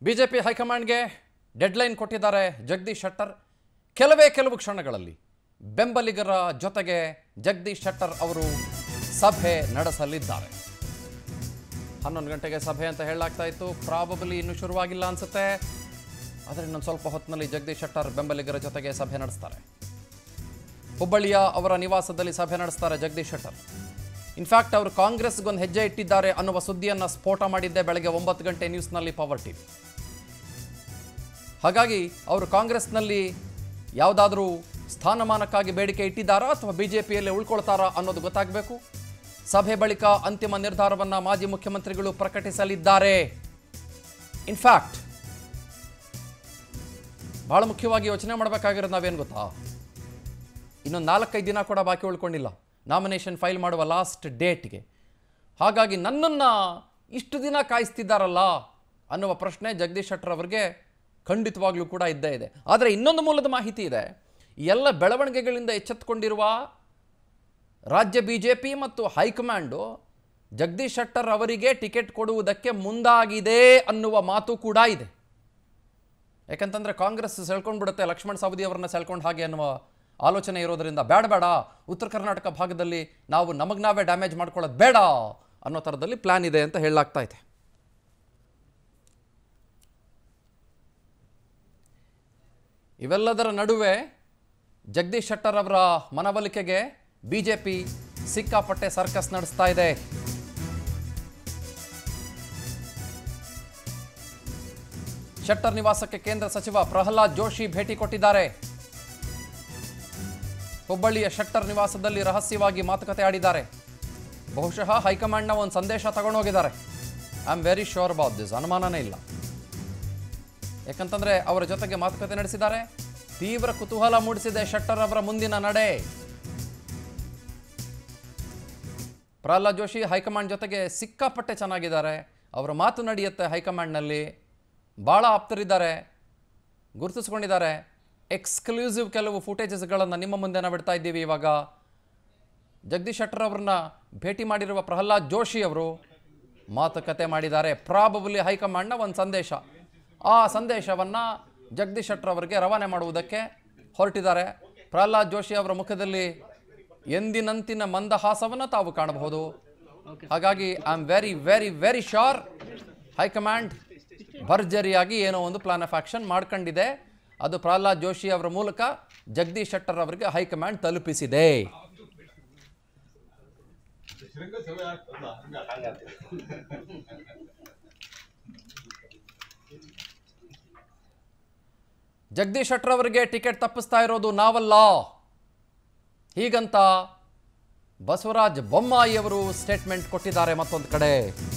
BJP ಹೈಕಮಾಂಡ್ಗೆ deadline ಕೊಟ್ಟಿದ್ದಾರೆ ಜಗದೀಶ್ ಶೆಟ್ಟರ್ ಕೆಲವೇ ಕೆಲವು ಕ್ಷಣಗಳಲ್ಲಿ ಬೆಂಬಲಿಗರ ಜೊತೆಗೆ ಜಗದೀಶ್ ಶೆಟ್ಟರ್ ಅವರು ಸಭೆ ನಡೆಸಲಿದ್ದಾರೆ ಹನ್ನೊಂದು ಗಂಟೆಗೆ ಸಭೆ ಅಂತ ಹೇಳಲಾಗ್ತಾ ಇತ್ತು ಪ್ರಾಬಬಲಿ ಇನ್ನೂ ಶುರುವಾಗಿಲ್ಲ ಅನ್ಸುತ್ತೆ ಆದರೆ ಇನ್ನೊಂದು ಸ್ವಲ್ಪ ಹೊತ್ತಿನಲ್ಲಿ ಜಗದೀಶ್ ಶೆಟ್ಟರ್ ಬೆಂಬಲಿಗರ ಜೊತೆಗೆ ಸಭೆ ನಡೆಸ್ತಾರೆ ಹುಬ್ಬಳ್ಳಿಯ ಅವರ ನಿವಾಸದಲ್ಲಿ ಸಭೆ ನಡೆಸ್ತಾರೆ ಜಗದೀಶ್ ಶೆಟ್ಟರ್ ಇನ್ಫ್ಯಾಕ್ಟ್ ಅವರು ಕಾಂಗ್ರೆಸ್ಗೊಂದು ಹೆಜ್ಜೆ ಇಟ್ಟಿದ್ದಾರೆ ಅನ್ನುವ ಸುದ್ದಿಯನ್ನು ಸ್ಫೋಟ ಮಾಡಿದ್ದೆ ಬೆಳಗ್ಗೆ ಒಂಬತ್ತು ಗಂಟೆ ನ್ಯೂಸ್ನಲ್ಲಿ ಪವರ್ ಟಿವಿ ಹಾಗಾಗಿ ಅವರು ಕಾಂಗ್ರೆಸ್ನಲ್ಲಿ ಯಾವುದಾದ್ರೂ ಸ್ಥಾನಮಾನಕ್ಕಾಗಿ ಬೇಡಿಕೆ ಇಟ್ಟಿದ್ದಾರಾ ಅಥವಾ ಬಿಜೆಪಿಯಲ್ಲಿ ಉಳ್ಕೊಳ್ತಾರಾ ಅನ್ನೋದು ಗೊತ್ತಾಗಬೇಕು ಸಭೆ ಬಳಿಕ ಅಂತಿಮ ನಿರ್ಧಾರವನ್ನು ಮಾಜಿ ಮುಖ್ಯಮಂತ್ರಿಗಳು ಪ್ರಕಟಿಸಲಿದ್ದಾರೆ ಇನ್ಫ್ಯಾಕ್ಟ್ ಬಹಳ ಮುಖ್ಯವಾಗಿ ಯೋಚನೆ ಮಾಡಬೇಕಾಗಿರೋದು ನಾವೇನು ಗೊತ್ತಾ ಇನ್ನೊಂದು ನಾಲ್ಕೈದು ದಿನ ಕೂಡ ಬಾಕಿ ಉಳ್ಕೊಂಡಿಲ್ಲ ನಾಮಿನೇಷನ್ ಫೈಲ್ ಮಾಡುವ ಲಾಸ್ಟ್ ಡೇಟ್ಗೆ ಹಾಗಾಗಿ ನನ್ನನ್ನು ಇಷ್ಟು ದಿನ ಕಾಯಿಸ್ತಿದ್ದಾರಲ್ಲ ಅನ್ನುವ ಪ್ರಶ್ನೆ ಜಗದೀಶ್ ಶೆಟ್ಟರ್ ಅವರಿಗೆ ಖಂಡಿತವಾಗ್ಲೂ ಕೂಡ ಇದ್ದೇ ಇದೆ ಆದರೆ ಇನ್ನೊಂದು ಮೂಲದ ಮಾಹಿತಿ ಇದೆ ಈ ಎಲ್ಲ ಬೆಳವಣಿಗೆಗಳಿಂದ ಎಚ್ಚೆತ್ತುಕೊಂಡಿರುವ ರಾಜ್ಯ ಬಿ ಜೆ ಪಿ ಮತ್ತು ಹೈಕಮಾಂಡು ಜಗದೀಶ್ ಶೆಟ್ಟರ್ ಅವರಿಗೆ ಟಿಕೆಟ್ ಕೊಡುವುದಕ್ಕೆ ಮುಂದಾಗಿದೆ ಅನ್ನುವ ಮಾತು ಕೂಡ ಇದೆ ಯಾಕಂತಂದ್ರೆ ಕಾಂಗ್ರೆಸ್ ಸೆಳ್ಕೊಂಡ್ಬಿಡುತ್ತೆ ಲಕ್ಷ್ಮಣ್ ಸವದಿ ಅವರನ್ನ ಸೆಳ್ಕೊಂಡು ಹಾಗೆ ಅನ್ನುವ ಆಲೋಚನೆ ಇರೋದರಿಂದ ಬೇಡ ಬೇಡ ಉತ್ತರ ಕರ್ನಾಟಕ ಭಾಗದಲ್ಲಿ ನಾವು ನಮಗೆ ನಾವೇ ಡ್ಯಾಮೇಜ್ ಮಾಡ್ಕೊಳ್ಳೋದು ಬೇಡ ಅನ್ನೋ ಥರದಲ್ಲಿ ಪ್ಲಾನ್ ಇದೆ ಅಂತ ಹೇಳಲಾಗ್ತಾ ಇದೆ ಇವೆಲ್ಲದರ ನಡುವೆ ಜಗದೀಶ್ ಶೆಟ್ಟರ್ ಅವರ ಮನವೊಲಿಕೆಗೆ ಬಿಜೆಪಿ ಸಿಕ್ಕಾಪಟ್ಟೆ ಸರ್ಕಸ್ ನಡೆಸ್ತಾ ಇದೆ ಶೆಟ್ಟರ್ ನಿವಾಸಕ್ಕೆ ಕೇಂದ್ರ ಸಚಿವ ಪ್ರಹ್ಲಾದ್ ಜೋಶಿ ಭೇಟಿ ಕೊಟ್ಟಿದ್ದಾರೆ ಹುಬ್ಬಳ್ಳಿಯ ಶೆಟ್ಟರ್ ನಿವಾಸದಲ್ಲಿ ರಹಸ್ಯವಾಗಿ ಮಾತುಕತೆ ಆಡಿದ್ದಾರೆ ಬಹುಶಃ ಹೈಕಮಾಂಡ್ನ ಒಂದು ಸಂದೇಶ ತಗೊಂಡೋಗಿದ್ದಾರೆ I am very sure about this ಅನುಮಾನನೇ ಇಲ್ಲ ಯಾಕಂತಂದ್ರೆ ಅವರ ಜೊತೆಗೆ ಮಾತುಕತೆ ನಡೆಸಿದ್ದಾರೆ ತೀವ್ರ ಕುತೂಹಲ ಮೂಡಿಸಿದೆ ಶೆಟ್ಟರ್ ಅವರ ಮುಂದಿನ ನಡೆ ಪ್ರಹ್ಲಾದ್ ಜೋಶಿ ಹೈಕಮಾಂಡ್ ಜೊತೆಗೆ ಸಿಕ್ಕಾಪಟ್ಟೆ ಚೆನ್ನಾಗಿದ್ದಾರೆ ಅವರ ಮಾತು ನಡೆಯುತ್ತೆ ಹೈಕಮಾಂಡ್ನಲ್ಲಿ ಭಾಳ ಆಪ್ತರಿದ್ದಾರೆ ಗುರುತಿಸ್ಕೊಂಡಿದ್ದಾರೆ ಎಕ್ಸ್ಕ್ಲೂಸಿವ್ ಕೆಲವು ಫುಟೇಜಸ್ಗಳನ್ನು ನಿಮ್ಮ ಮುಂದೆ ನಾವು ಬಿಡ್ತಾ ಇದ್ದೀವಿ ಇವಾಗ ಜಗದೀಶ್ ಶೆಟ್ಟರ್ ಅವರನ್ನ ಭೇಟಿ ಮಾಡಿರುವ ಪ್ರಹ್ಲಾದ್ ಜೋಶಿ ಅವರು ಮಾತುಕತೆ ಮಾಡಿದ್ದಾರೆ ಪ್ರಾಬಬಲಿ ಹೈಕಮಾಂಡ್ನ ಒಂದು ಸಂದೇಶ ಆ ಸಂದೇಶವನ್ನು ಜಗದೀಶ್ ಶೆಟ್ಟರ್ ಅವರಿಗೆ ರವಾನೆ ಮಾಡುವುದಕ್ಕೆ ಹೊರಟಿದ್ದಾರೆ ಪ್ರಹ್ಲಾದ್ ಜೋಶಿ ಅವರ ಮುಖದಲ್ಲಿ ಎಂದಿನಂತಿನ ಮಂದಹಾಸವನ್ನು ತಾವು ಕಾಣಬಹುದು ಹಾಗಾಗಿ I am very very very sure high command ಭರ್ಜರಿಯಾಗಿ ಏನೋ ಒಂದು ಪ್ಲಾನ್ ಆಫ್ ಆಕ್ಷನ್ ಮಾಡ್ಕೊಂಡಿದೆ ಅದು ಪ್ರಹ್ಲಾದ್ ಜೋಶಿ ಅವರ ಮೂಲಕ ಜಗದೀಶ್ ಶೆಟ್ಟರ್ ಅವರಿಗೆ ಹೈಕಮಾಂಡ್ ತಲುಪಿಸಿದೆ ಜಗದೀಶ್ ಶೆಟ್ಟರ್ ಅವರಿಗೆ ಟಿಕೆಟ್ ತಪ್ಪಿಸ್ತಾ ಇರೋದು ನಾವಲ್ಲ ಹೀಗಂತ ಬಸವರಾಜ ಬೊಮ್ಮಾಯಿ ಅವರು ಸ್ಟೇಟ್ಮೆಂಟ್ ಕೊಟ್ಟಿದ್ದಾರೆ ಮತ್ತೊಂದು ಕಡೆ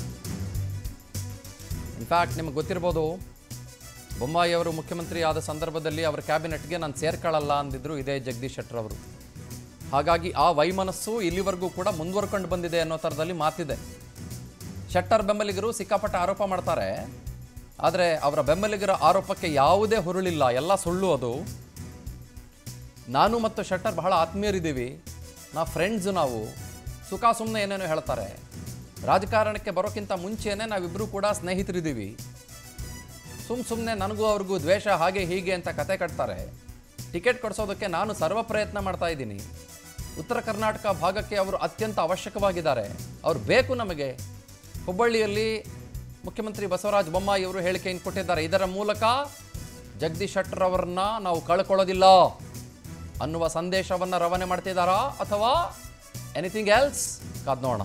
ಇನ್ಫ್ಯಾಕ್ಟ್ ನಿಮಗೆ ಗೊತ್ತಿರ್ಬೋದು ಬೊಮ್ಮಾಯಿ ಅವರು ಮುಖ್ಯಮಂತ್ರಿ ಆದ ಸಂದರ್ಭದಲ್ಲಿ ಅವರ ಕ್ಯಾಬಿನೆಟ್ಗೆ ನಾನು ಸೇರ್ಕೊಳ್ಳಲ್ಲ ಅಂದಿದ್ರು ಇದೇ ಜಗದೀಶ್ ಶೆಟ್ಟರ್ ಅವರು ಹಾಗಾಗಿ ಆ ವೈಮನಸ್ಸು ಇಲ್ಲಿವರೆಗೂ ಕೂಡ ಮುಂದುವರ್ಕೊಂಡು ಬಂದಿದೆ ಅನ್ನೋ ಥರದಲ್ಲಿ ಮಾತಿದೆ ಶೆಟ್ಟರ್ ಬೆಂಬಲಿಗರು ಸಿಕ್ಕಾಪಟ್ಟೆ ಆರೋಪ ಮಾಡ್ತಾರೆ ಆದರೆ ಅವರ ಬೆಂಬಲಿಗರ ಆರೋಪಕ್ಕೆ ಯಾವುದೇ ಹುರುಳಿಲ್ಲ ಎಲ್ಲ ಸುಳ್ಳು ಅದು ನಾನು ಮತ್ತು ಶೆಟ್ಟರ್ ಬಹಳ ಆತ್ಮೀಯರಿದ್ದೀವಿ ನಾವು ಫ್ರೆಂಡ್ಸು ನಾವು ಸುಖ ಸುಮ್ಮನೆ ಏನೇನೋ ಹೇಳ್ತಾರೆ ರಾಜಕಾರಣಕ್ಕೆ ಬರೋಕ್ಕಿಂತ ಮುಂಚೆನೇ ನಾವಿಬ್ಬರೂ ಕೂಡ ಸ್ನೇಹಿತರಿದ್ದೀವಿ ಸುಮ್ಮ ಸುಮ್ಮನೆ ನನಗೂ ಅವ್ರಿಗೂ ದ್ವೇಷ ಹಾಗೆ ಹೀಗೆ ಅಂತ ಕತೆ ಕಟ್ತಾರೆ ಟಿಕೆಟ್ ಕೊಡಿಸೋದಕ್ಕೆ ನಾನು ಸರ್ವ ಪ್ರಯತ್ನ ಮಾಡ್ತಾ ಇದ್ದೀನಿ ಉತ್ತರ ಕರ್ನಾಟಕ ಭಾಗಕ್ಕೆ ಅವರು ಅತ್ಯಂತ ಅವಶ್ಯಕವಾಗಿದ್ದಾರೆ ಅವ್ರು ಬೇಕು ನಮಗೆ ಹುಬ್ಬಳ್ಳಿಯಲ್ಲಿ ಮುಖ್ಯಮಂತ್ರಿ ಬಸವರಾಜ ಬೊಮ್ಮಾಯಿ ಅವರು ಹೇಳಿಕೆಯನ್ನು ಕೊಟ್ಟಿದ್ದಾರೆ ಇದರ ಮೂಲಕ ಜಗದೀಶ್ ಶೆಟ್ಟರ್ ಅವರನ್ನ ನಾವು ಕಳ್ಕೊಳ್ಳೋದಿಲ್ಲ ಅನ್ನುವ ಸಂದೇಶವನ್ನು ರವಾನೆ ಮಾಡ್ತಿದ್ದಾರಾ ಅಥವಾ ಎನಿಥಿಂಗ್ ಎಲ್ಸ್ ಕಾದ್ ನೋಡೋಣ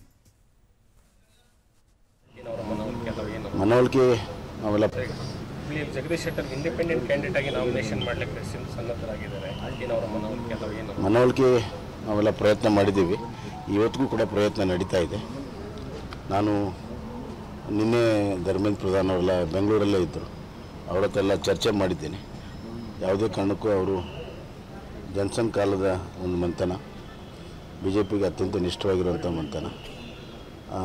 ಮನವೊಲಿಕೆ ನಾವೆಲ್ಲ ಇಲ್ಲಿ ಜಗದೀಶ್ ಶೆಟ್ಟರ್ ಇಂಡಿಪೆಂಡೆಂಟ್ ಕ್ಯಾಂಡಿಡೇಟ್ ಆಗಿ ನಾಮಿನೇಷನ್ ಮಾಡಲಿಕ್ಕೆ ಸನ್ನದ್ಧರಾಗಿದ್ದಾರೆ ಏನವರ ಮನವೊಲಿಕೆ ಅಥವಾ ಏನು ಮನವೊಲಿಕೆ ನಾವೆಲ್ಲ ಪ್ರಯತ್ನ ಮಾಡಿದ್ದೀವಿ ಇವತ್ತಿಗೂ ಕೂಡ ಪ್ರಯತ್ನ ನಡೀತಾ ಇದೆ ನಾನು ನಿನ್ನೆ ಧರ್ಮೇಂದ್ರ ಪ್ರಧಾನ್ ಅವರೆಲ್ಲ ಬೆಂಗಳೂರಲ್ಲೇ ಇದ್ದರು ಅವ್ರ ಹತ್ರ ಎಲ್ಲ ಚರ್ಚೆ ಮಾಡಿದ್ದೇನೆ ಯಾವುದೇ ಕಾರಣಕ್ಕೂ ಅವರು ಜನ್ಸನ್ ಕಾಲದ ಒಂದು ಮಂಥನ ಬಿ ಜೆ ಪಿಗೆ ಅತ್ಯಂತ ನಿಷ್ಠವಾಗಿರುವಂಥ ಮಂಥನ ಆ,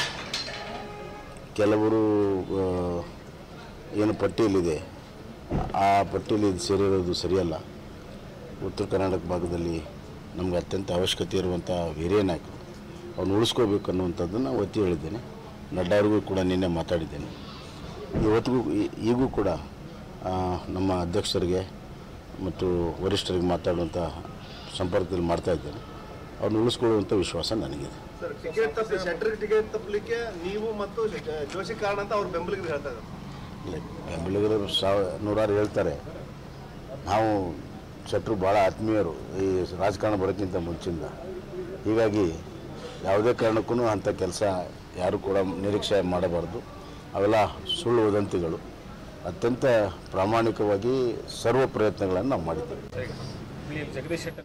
ಕೆಲವರು ಆ, ಏನು ಪಟ್ಟಿಯಲ್ಲಿದೆ ಆ ಪಟ್ಟಿಯಲ್ಲಿ ಇದು ಸೇರಿರೋದು ಸರಿಯಲ್ಲ ಉತ್ತರ ಕರ್ನಾಟಕ ಭಾಗದಲ್ಲಿ ನಮಗೆ ಅತ್ಯಂತ ಅವಶ್ಯಕತೆ ಇರುವಂಥ ಹಿರಿಯ ನಾಯಕರು ಅವ್ರನ್ನ ಉಳಿಸ್ಕೋಬೇಕು ಅನ್ನುವಂಥದ್ದನ್ನು ಒತ್ತಿ ಹೇಳಿದ್ದೇನೆ ನಡ್ಡಾ ಅವ್ರಿಗೂ ಕೂಡ ನಿನ್ನೆ ಮಾತಾಡಿದ್ದೇನೆ ಇವತ್ತಿಗೂ ಈ- ಈಗೂ ಕೂಡ ಆ, ನಮ್ಮ ಅಧ್ಯಕ್ಷರಿಗೆ ಮತ್ತು ವರಿಷ್ಠರಿಗೆ ಮಾತಾಡುವಂಥ ಸಂಪರ್ಕದಲ್ಲಿ ಮಾಡ್ತಾ ಇದ್ದೇನೆ ಅವ್ರನ್ನ ಉಳಿಸ್ಕೊಳ್ಳುವಂಥ ವಿಶ್ವಾಸ ನನಗಿದೆ ಸರ್ ಟಿಕೆಟ್ ತಪ್ಪಿ ಶೆಟ್ಟರ್ ಟಿಕೆಟ್ ತಪ್ಪಲಿಕ್ಕೆ ನೀವು ಮತ್ತು ಜೋಶಿ ಕಾರಣ ಅಂತ ಅವ್ರ ಬೆಂಬಲಿಗರು ಹೇಳ್ತಾ ಇದ್ದಾರೆ ಇಲ್ಲ, ಬೆಂಬಲಿಗರು ಸಾವ ನೂರಾರು ಹೇಳ್ತಾರೆ ನಾವು ಶೆಟ್ಟರು ಭಾಳ ಆತ್ಮೀಯರು ಈ ರಾಜಕಾರಣ ಬರೋಕ್ಕಿಂತ ಮುಂಚಿಂದ ಹೀಗಾಗಿ ಯಾವುದೇ ಕಾರಣಕ್ಕೂ ಅಂಥ ಕೆಲಸ ಯಾರು ಕೂಡ ನಿರೀಕ್ಷೆ ಮಾಡಬಾರ್ದು ಅವೆಲ್ಲ ಸುಳ್ಳು ವದಂತಿಗಳು ಅತ್ಯಂತ ಪ್ರಾಮಾಣಿಕವಾಗಿ ಸರ್ವ ಪ್ರಯತ್ನಗಳನ್ನು ನಾವು ಮಾಡಿದ್ದೇವೆ ಹುಬ್ಳಿ ಜಗದೀಶ್ ಶೆಟ್ಟರ್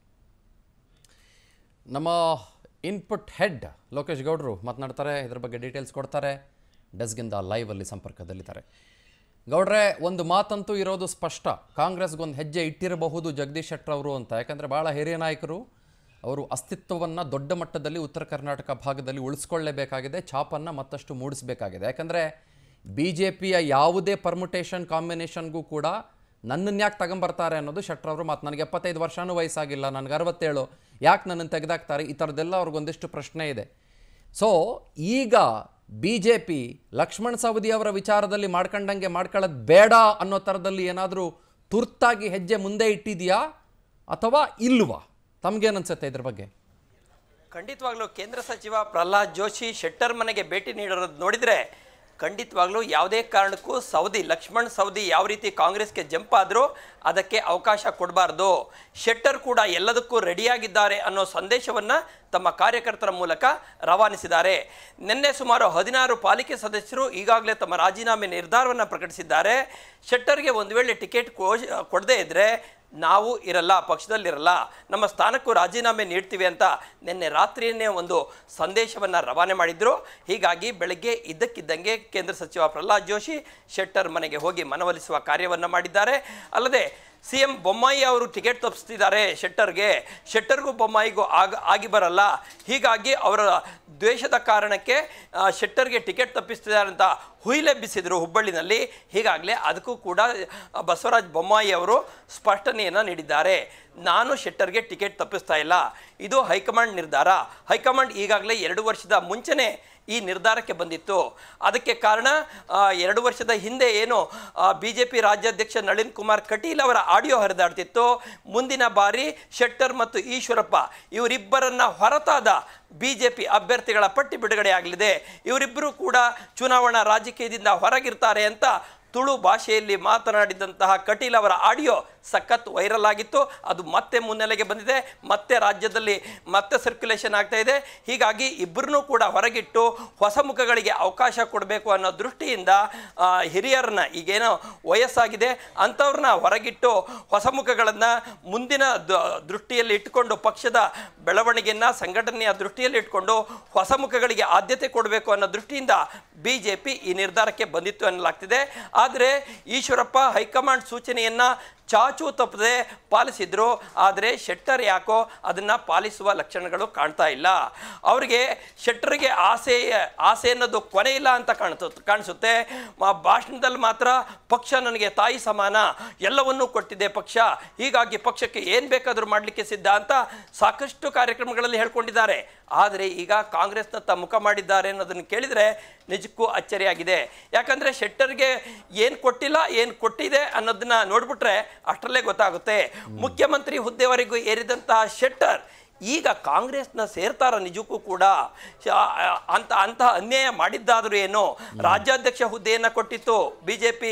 ನಮ್ಮ ಇನ್ಪುಟ್ ಹೆಡ್ ಲೋಕೇಶ್ ಗೌಡರು ಮಾತನಾಡ್ತಾರೆ ಇದ್ರ ಬಗ್ಗೆ ಡೀಟೇಲ್ಸ್ ಕೊಡ್ತಾರೆ ಡೆಸ್ಗಿಂದ ಲೈವಲ್ಲಿ ಸಂಪರ್ಕದಲ್ಲಿದ್ದಾರೆ ಗೌಡ್ರೆ ಒಂದು ಮಾತಂತೂ ಇರೋದು ಸ್ಪಷ್ಟ ಕಾಂಗ್ರೆಸ್ಗೊಂದು ಹೆಜ್ಜೆ ಇಟ್ಟಿರಬಹುದು ಜಗದೀಶ್ ಶೆಟ್ಟರ್ ಅವರು ಅಂತ ಯಾಕಂದರೆ ಭಾಳ ಹಿರಿಯ ನಾಯಕರು ಅವರು ಅಸ್ತಿತ್ವವನ್ನು ದೊಡ್ಡ ಮಟ್ಟದಲ್ಲಿ ಉತ್ತರ ಕರ್ನಾಟಕ ಭಾಗದಲ್ಲಿ ಉಳಿಸ್ಕೊಳ್ಳೇಬೇಕಾಗಿದೆ ಛಾಪನ್ನು ಮತ್ತಷ್ಟು ಮೂಡಿಸಬೇಕಾಗಿದೆ ಯಾಕಂದರೆ ಬಿ ಜೆ ಪಿಯ ಯಾವುದೇ ಪರ್ಮುಟೇಷನ್ ಕಾಂಬಿನೇಷನ್ಗೂ ಕೂಡ ನನ್ನನ್ನು ಯಾಕೆ ತಗೊಂಬರ್ತಾರೆ ಅನ್ನೋದು ಶೆಟ್ಟರ್ ಅವರು ಮಾತು ನನಗೆ ಎಪ್ಪತ್ತೈದು ವರ್ಷನೂ ವಯಸ್ಸಾಗಿಲ್ಲ ನನಗೆ ಅರವತ್ತೇಳು ಯಾಕೆ ನನ್ನನ್ನು ತೆಗೆದಾಕ್ತಾರೆ ಈ ಥರದ್ದೆಲ್ಲ ಅವ್ರಿಗೊಂದಿಷ್ಟು ಪ್ರಶ್ನೆ ಇದೆ ಸೊ ಈಗ B J P Laxman Savadi ಅವರ ವಿಚಾರದಲ್ಲಿ ಮಾಡ್ಕೊಂಡಂಗೆ ಮಾಡ್ಕೊಳ್ಳೋದು ಬೇಡ ಅನ್ನೋ ಥರದಲ್ಲಿ ಏನಾದರೂ ತುರ್ತಾಗಿ ಹೆಜ್ಜೆ ಮುಂದೆ ಇಟ್ಟಿದೆಯಾ ಅಥವಾ ಇಲ್ವಾ ತಮಗೇನನ್ಸುತ್ತೆ ಇದ್ರ ಬಗ್ಗೆ ಖಂಡಿತವಾಗ್ಲೂ ಕೇಂದ್ರ ಸಚಿವ ಪ್ರಹ್ಲಾದ್ ಜೋಶಿ ಶೆಟ್ಟರ್ ಮನೆಗೆ ಭೇಟಿ ನೀಡಿರೋದು ನೋಡಿದರೆ ಖಂಡಿತವಾಗ್ಲೂ ಯಾವುದೇ ಕಾರಣಕ್ಕೂ ಸೌದಿ ಲಕ್ಷ್ಮಣ್ ಸೌದಿ ಯಾವ ರೀತಿ ಕಾಂಗ್ರೆಸ್ಗೆ ಜಂಪ್ ಆದರೂ ಅದಕ್ಕೆ ಅವಕಾಶ ಕೊಡಬಾರ್ದು ಶೆಟ್ಟರ್ ಕೂಡ ಎಲ್ಲದಕ್ಕೂ ರೆಡಿಯಾಗಿದ್ದಾರೆ ಅನ್ನೋ ಸಂದೇಶವನ್ನು ತಮ್ಮ ಕಾರ್ಯಕರ್ತರ ಮೂಲಕ ರವಾನಿಸಿದ್ದಾರೆ ನಿನ್ನೆ ಸುಮಾರು ಹದಿನಾರು ಪಾಲಿಕೆ ಸದಸ್ಯರು ಈಗಾಗಲೇ ತಮ್ಮ ರಾಜೀನಾಮೆ ನಿರ್ಧಾರವನ್ನು ಪ್ರಕಟಿಸಿದ್ದಾರೆ ಶೆಟ್ಟರ್ಗೆ ಒಂದು ವೇಳೆ ಟಿಕೆಟ್ ಕೊಡದೇ ಇದ್ದರೆ ನಾವು ಇರಲ್ಲ ಪಕ್ಷದಲ್ಲಿರಲ್ಲ ನಮ್ಮ ಸ್ಥಾನಕ್ಕೂ ರಾಜೀನಾಮೆ ನೀಡ್ತೀವಿ ಅಂತ ನಿನ್ನೆ ರಾತ್ರಿಯನ್ನೇ ಒಂದು ಸಂದೇಶವನ್ನು ರವಾನೆ ಮಾಡಿದ್ರು ಹೀಗಾಗಿ ಬೆಳಗ್ಗೆ ಇದ್ದಕ್ಕಿದ್ದಂಗೆ ಕೇಂದ್ರ ಸಚಿವ ಪ್ರಹ್ಲಾದ್ ಜೋಶಿ ಶೆಟ್ಟರ್ ಮನೆಗೆ ಹೋಗಿ ಮನವೊಲಿಸುವ ಕಾರ್ಯವನ್ನು ಮಾಡಿದ್ದಾರೆ ಅಲ್ಲದೆ ಸಿ ಎಂ ಬೊಮ್ಮಾಯಿ ಅವರು ಟಿಕೆಟ್ ತಪ್ಪಿಸ್ತಿದ್ದಾರೆ ಶೆಟ್ಟರ್ಗೆ ಶೆಟ್ಟರ್ಗೂ ಬೊಮ್ಮಾಯಿಗೂ ಆಗ ಆಗಿ ಬರಲ್ಲ ಹೀಗಾಗಿ ಅವರ ದ್ವೇಷದ ಕಾರಣಕ್ಕೆ ಆ, ಶೆಟ್ಟರ್ಗೆ ಟಿಕೆಟ್ ತಪ್ಪಿಸ್ತಿದ್ದಾರೆ ಅಂತ ಹುಯಿಲೆಬ್ಬಿಸಿದರು ಹುಬ್ಬಳ್ಳಿನಲ್ಲಿ ಹೀಗಾಗಲೇ ಅದಕ್ಕೂ ಕೂಡ ಆ, ಬಸವರಾಜ ಬೊಮ್ಮಾಯಿ ಅವರು ಸ್ಪಷ್ಟನೆಯನ್ನು ನೀಡಿದ್ದಾರೆ ನಾನು ಶೆಟ್ಟರ್ಗೆ ಟಿಕೆಟ್ ತಪ್ಪಿಸ್ತಾ ಇಲ್ಲ ಇದು ಹೈಕಮಾಂಡ್ ನಿರ್ಧಾರ ಹೈಕಮಾಂಡ್ ಈಗಾಗಲೇ ಎರಡು ವರ್ಷದ ಮುಂಚೆನೇ ಈ ನಿರ್ಧಾರಕ್ಕೆ ಬಂದಿತ್ತು ಅದಕ್ಕೆ ಕಾರಣ ಆ, ಎರಡು ವರ್ಷದ ಹಿಂದೆ ಏನು ಬಿ ಜೆ ಪಿ ರಾಜ್ಯಾಧ್ಯಕ್ಷ ನಳಿನ್ ಕುಮಾರ್ ಕಟೀಲ್ ಅವರ ಆಡಿಯೋ ಹರಿದಾಡ್ತಿತ್ತು ಮುಂದಿನ ಬಾರಿ ಶೆಟ್ಟರ್ ಮತ್ತು ಈಶ್ವರಪ್ಪ ಇವರಿಬ್ಬರನ್ನ ಹೊರತಾದ ಬಿ ಜೆ ಪಿ ಅಭ್ಯರ್ಥಿಗಳ ಪಟ್ಟಿ ಬಿಡುಗಡೆ ಆಗಲಿದೆ ಇವರಿಬ್ಬರು ಕೂಡ ಚುನಾವಣಾ ರಾಜಕೀಯದಿಂದ ಹೊರಗಿರ್ತಾರೆ ಅಂತ ತುಳು ಭಾಷೆಯಲ್ಲಿ ಮಾತನಾಡಿದಂತಹ ಕಟೀಲ್ ಅವರ ಆಡಿಯೋ ಸಖತ್ ವೈರಲ್ ಆಗಿತ್ತು ಅದು ಮತ್ತೆ ಮುನ್ನೆಲೆಗೆ ಬಂದಿದೆ ಮತ್ತೆ ರಾಜ್ಯದಲ್ಲಿ ಮತ್ತೆ ಸರ್ಕ್ಯುಲೇಷನ್ ಆಗ್ತಾ ಇದೆ ಹೀಗಾಗಿ ಇಬ್ಬರನ್ನೂ ಕೂಡ ಹೊರಗಿಟ್ಟು ಹೊಸ ಮುಖಗಳಿಗೆ ಅವಕಾಶ ಕೊಡಬೇಕು ಅನ್ನೋ ದೃಷ್ಟಿಯಿಂದ ಆ, ಹಿರಿಯರನ್ನ ಈಗೇನೋ ವಯಸ್ಸಾಗಿದೆ ಅಂಥವ್ರನ್ನ ಹೊರಗಿಟ್ಟು ಹೊಸ ಮುಖಗಳನ್ನು ಮುಂದಿನ ದ- ದೃಷ್ಟಿಯಲ್ಲಿ ಇಟ್ಟುಕೊಂಡು ಪಕ್ಷದ ಬೆಳವಣಿಗೆಯನ್ನು ಸಂಘಟನೆಯ ದೃಷ್ಟಿಯಲ್ಲಿ ಇಟ್ಕೊಂಡು ಹೊಸ ಮುಖಗಳಿಗೆ ಆದ್ಯತೆ ಕೊಡಬೇಕು ಅನ್ನೋ ದೃಷ್ಟಿಯಿಂದ ಬಿ ಜೆ ಪಿ ಈ ನಿರ್ಧಾರಕ್ಕೆ ಬಂದಿತ್ತು ಎನ್ನಲಾಗ್ತಿದೆ ಆದರೆ ಈಶ್ವರಪ್ಪ ಹೈಕಮಾಂಡ್ ಸೂಚನೆಯನ್ನು ಚಾಚು ತಪ್ಪದೆ ಪಾಲಿಸಿದ್ರು ಆದರೆ ಶೆಟ್ಟರ್ ಯಾಕೋ ಅದನ್ನು ಪಾಲಿಸುವ ಲಕ್ಷಣಗಳು ಕಾಣ್ತಾ ಇಲ್ಲ ಅವರಿಗೆ ಶೆಟ್ಟರ್ಗೆ ಆಸೆ ಆಸೆ ಅನ್ನೋದು ಕೊನೆ ಇಲ್ಲ ಅಂತ ಕಾಣ್ತು ಕಾಣಿಸುತ್ತೆ ಮ- ಭಾಷಣದಲ್ಲಿ ಮಾತ್ರ ಪಕ್ಷ ನನಗೆ ತಾಯಿ ಸಮಾನ ಎಲ್ಲವನ್ನೂ ಕೊಟ್ಟಿದೆ ಪಕ್ಷ ಹೀಗಾಗಿ ಪಕ್ಷಕ್ಕೆ ಏನು ಬೇಕಾದರೂ ಮಾಡಲಿಕ್ಕೆ ಸಿದ್ಧ ಅಂತ ಸಾಕಷ್ಟು ಕಾರ್ಯಕ್ರಮಗಳಲ್ಲಿ ಹೇಳ್ಕೊಂಡಿದ್ದಾರೆ ಆದರೆ ಈಗ ಕಾಂಗ್ರೆಸ್ನತ್ತ ಮುಖ ಮಾಡಿದ್ದಾರೆ ಅನ್ನೋದನ್ನು ಕೇಳಿದರೆ ನಿಜಕ್ಕೂ ಅಚ್ಚರಿಯಾಗಿದೆ ಯಾಕಂದರೆ ಶೆಟ್ಟರ್ಗೆ ಏನು ಕೊಟ್ಟಿಲ್ಲ ಏನು ಕೊಟ್ಟಿದೆ ಅನ್ನೋದನ್ನ ನೋಡ್ಬಿಟ್ರೆ ಅಷ್ಟರಲ್ಲೇ ಗೊತ್ತಾಗುತ್ತೆ ಮುಖ್ಯಮಂತ್ರಿ ಹುದ್ದೆವರೆಗೂ ಏರಿದಂತಹ ಶೆಟ್ಟರ್ ಈಗ ಕಾಂಗ್ರೆಸ್ನ ಸೇರ್ತಾರ ನಿಜಕ್ಕೂ ಕೂಡ ಶ- ಅಂತ ಅಂತಹ ಅನ್ಯಾಯ ಮಾಡಿದ್ದಾದರೂ ಏನು ರಾಜ್ಯಾಧ್ಯಕ್ಷ ಹುದ್ದೆಯನ್ನು ಕೊಟ್ಟಿತ್ತು ಬಿ ಜೆ ಪಿ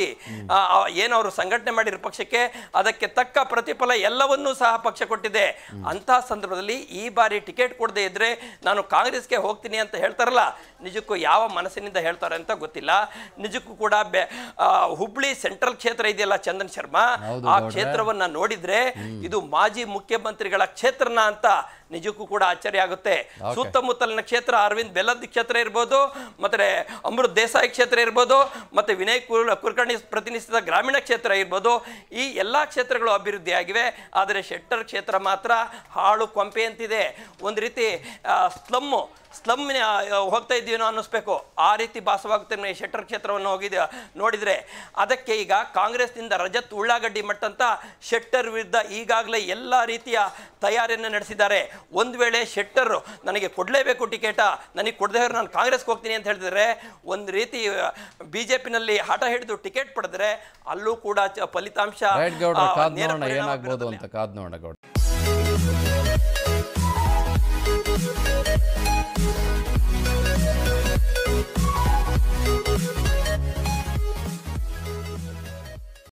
ಏನವರು ಸಂಘಟನೆ ಮಾಡಿರೋ ಪಕ್ಷಕ್ಕೆ ಅದಕ್ಕೆ ತಕ್ಕ ಪ್ರತಿಫಲ ಎಲ್ಲವನ್ನೂ ಸಹ ಪಕ್ಷ ಕೊಟ್ಟಿದೆ ಅಂತಹ ಸಂದರ್ಭದಲ್ಲಿ ಈ ಬಾರಿ ಟಿಕೆಟ್ ಕೊಡದೇ ಇದ್ರೆ ನಾನು ಕಾಂಗ್ರೆಸ್ಗೆ ಹೋಗ್ತೀನಿ ಅಂತ ಹೇಳ್ತಾರಲ್ಲ ನಿಜಕ್ಕೂ ಯಾವ ಮನಸ್ಸಿನಿಂದ ಹೇಳ್ತಾರೆ ಅಂತ ಗೊತ್ತಿಲ್ಲ ನಿಜಕ್ಕೂ ಕೂಡ ಬೆ- ಆ, ಹುಬ್ಳಿ ಸೆಂಟ್ರಲ್ ಕ್ಷೇತ್ರ ಇದೆಯಲ್ಲ ಚಂದನ್ ಶರ್ಮಾ ಹೌದು ಆ ಗೌಡ್ರೆ. ಕ್ಷೇತ್ರವನ್ನ ನೋಡಿದ್ರೆ ಇದು ಮಾಜಿ ಮುಖ್ಯಮಂತ್ರಿಗಳ ಕ್ಷೇತ್ರನ ಅಂತ ನಿಜಕ್ಕೂ ಕೂಡ ಆಶ್ಚರ್ಯ ಆಗುತ್ತೆ ಸುತ್ತಮುತ್ತಲಿನ ಕ್ಷೇತ್ರ ಅರವಿಂದ್ ಬೆಲ್ಲದ್ ಕ್ಷೇತ್ರ ಇರ್ಬೋದು ಮತ್ತೆ ಅಮೃತ್ ದೇಸಾಯಿ ಕ್ಷೇತ್ರ ಇರ್ಬೋದು ಮತ್ತೆ ವಿನಯ್ ಕುಲ್ ಕುಲಕರ್ಣಿ ಪ್ರತಿನಿಧಿಸಿದ ಗ್ರಾಮೀಣ ಕ್ಷೇತ್ರ ಇರ್ಬೋದು ಈ ಎಲ್ಲ ಕ್ಷೇತ್ರಗಳು ಅಭಿವೃದ್ಧಿಯಾಗಿವೆ ಆದರೆ ಶೆಟ್ಟರ್ ಕ್ಷೇತ್ರ ಮಾತ್ರ ಹಾಳು ಕೊಂಪೆ ಅಂತಿದೆ ಒಂದು ರೀತಿ ಸ್ಲಮ್ಮು ಸ್ಲಮ್ಮಿನ ಹೋಗ್ತಾ ಇದ್ದೀನೋ ಅನ್ನಿಸ್ಬೇಕು ಆ ರೀತಿ ಭಾಸವಾಗುತ್ತೆ ಶೆಟ್ಟರ್ ಕ್ಷೇತ್ರವನ್ನು ಹೋಗಿದ ನೋಡಿದರೆ ಅದಕ್ಕೆ ಈಗ ಕಾಂಗ್ರೆಸ್ನಿಂದ ರಜತ್ ಉಳ್ಳಾಗಡ್ಡಿ ಮಟ್ಟಂತ ಶೆಟ್ಟರ್ ವಿರುದ್ಧ ಈಗಾಗಲೇ ಎಲ್ಲ ರೀತಿಯ ತಯಾರಿಯನ್ನು ನಡೆಸಿದ್ದಾರೆ ಒಂದು ವೇಳೆ ಶೆಟ್ಟರ್ ನನಗೆ ಕೊಡಲೇಬೇಕು ಟಿಕೆಟ ನನಗೆ ಕೊಡದೇ ಹೋದ್ರೆ ನಾನು ಕಾಂಗ್ರೆಸ್ಗೆ ಹೋಗ್ತೀನಿ ಅಂತ ಹೇಳಿದ್ರೆ ಒಂದು ರೀತಿ ಬಿ ಜೆ ಪಿನಲ್ಲಿ ಹಠ ಹಿಡಿದು ಟಿಕೆಟ್ ಪಡೆದ್ರೆ ಅಲ್ಲೂ ಕೂಡ ಚ- ಫಲಿತಾಂಶ ರೈಟ್ ಗೌಡ್ರ ಆ, ಕಾದ್ ನೇರ ನೋಡೋಣ ಪರಿಣಾಮ ಏನಾಗ್ಬೋದು ಬೀರೋದಿಲ್ಲ. ಅಂತ ಕಾದ್ ನೋಡೋಣ ಗೌಡ್ರ